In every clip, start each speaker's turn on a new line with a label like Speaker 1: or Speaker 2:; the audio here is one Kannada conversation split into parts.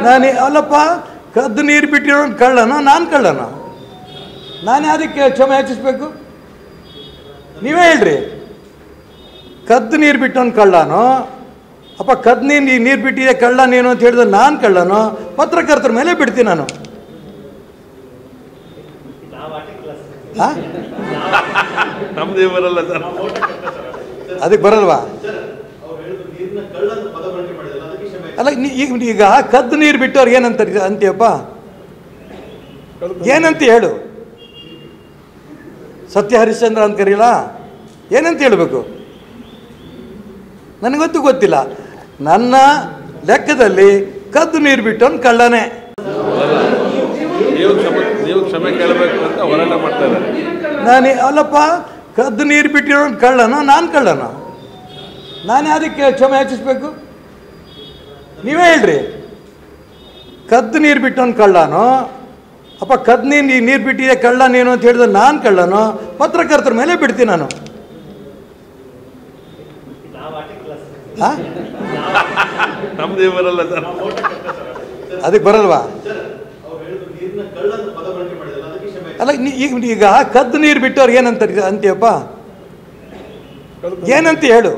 Speaker 1: ನಾನು ಅಲ್ಲಪ್ಪ ಕದ್ದು ನೀರು ಬಿಟ್ಟಿರೋ ಕಳ್ಳನ ನಾನು ಕಳ್ಳನ ನಾನು ಅದಕ್ಕೆ ಕ್ಷಮೆ ಯಾಚಿಸ್ಬೇಕು ನೀವೇ ಹೇಳ್ರಿ ಕದ್ದು ನೀರು ಬಿಟ್ಟವನು ಕಳ್ಳನೋ ಅಪ್ಪ ಕದ್ದು ನೀರು ನೀರು ಬಿಟ್ಟಿದೆ ಕಳ್ಳ ನೀನು ಅಂತ ಹೇಳಿದ್ರೆ ನಾನು ಕಳ್ಳನೋ ಪತ್ರಕರ್ತರ ಮೇಲೆ ಬಿಡ್ತೀನಿ ನಾನು ಆ?
Speaker 2: ನಮ್ದೇ ಬರಲ್ಲ ಸರ್
Speaker 1: ಅದಕ್ಕೆ ಬರಲ್ವಾ ಅಲ್ಲ ನೀ- ಈಗ ಈಗ ಕದ್ದು ನೀರು ಬಿಟ್ಟವ್ರು ಏನಂತ ಅಂತೀಯಪ್ಪ ಏನಂತ ಹೇಳು ಸತ್ಯ ಹರಿಶ್ಚಂದ್ರ ಅಂತ ಕರೀಲ ಏನಂತ ಹೇಳಬೇಕು ನನಗೊತ್ತು ಗೊತ್ತಿಲ್ಲ ನನ್ನ ಲೆಕ್ಕದಲ್ಲಿ ಕದ್ದು ನೀರು ಬಿಟ್ಟವನು ಕಳ್ಳನೇ
Speaker 2: ನೀವು ಕ್ಷಮೆ ನೀವು ಕ್ಷಮೆ ಕೇಳಬೇಕು ಅಂತ ಹೋರಾಟ ಮಾಡ್ತಾ ಇದ್ದಾರೆ
Speaker 1: ನಾನು ಅಲ್ಲಪ್ಪ ಕದ್ದು ನೀರು ಬಿಟ್ಟಿರೋ ಕಳ್ಳನ ನಾನು ಕಳ್ಳನ ನಾನು ಅದಕ್ಕೆ ಕ್ಷಮೆ ಯಾಚಿಸ್ಬೇಕು ನೀವೇ ಹೇಳ್ರಿ ಕದ್ದು ನೀರು ಬಿಟ್ಟವನು ಕಳ್ಳನೋ ಅಪ್ಪ ಕದ್ದು ನೀರು ನೀರು ಬಿಟ್ಟಿದೆ ಕಳ್ಳ ನೀನು ಅಂತ ಹೇಳಿದ್ರೆ ನಾನು ಕಳ್ಳನೋ ಪತ್ರಕರ್ತರ ಮೇಲೆ ಬಿಡ್ತೀನಿ ನಾನು ಆ?
Speaker 2: ನಮ್ದೇ ಬರಲ್ಲ ಸರ್
Speaker 1: ಅದಕ್ಕೆ ಬರಲ್ವಾ ಅಲ್ಲ ನೀ- ಈಗ ಈಗ ಕದ್ದು ನೀರು ಬಿಟ್ಟವ್ರು ಏನಂತ ಅಂತೀಯಪ್ಪ ಏನಂತ ಹೇಳು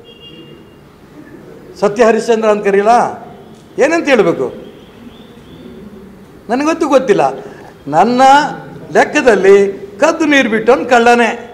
Speaker 1: ಸತ್ಯ ಹರಿಶ್ಚಂದ್ರ ಅಂತ ಕರೀಲ ಏನಂತ ಹೇಳಬೇಕು ನನಗೊತ್ತು ಗೊತ್ತಿಲ್ಲ ನನ್ನ ಲೆಕ್ಕದಲ್ಲಿ ಕದ್ದು ನೀರು ಬಿಟ್ಟವನು ಕಳ್ಳನೇ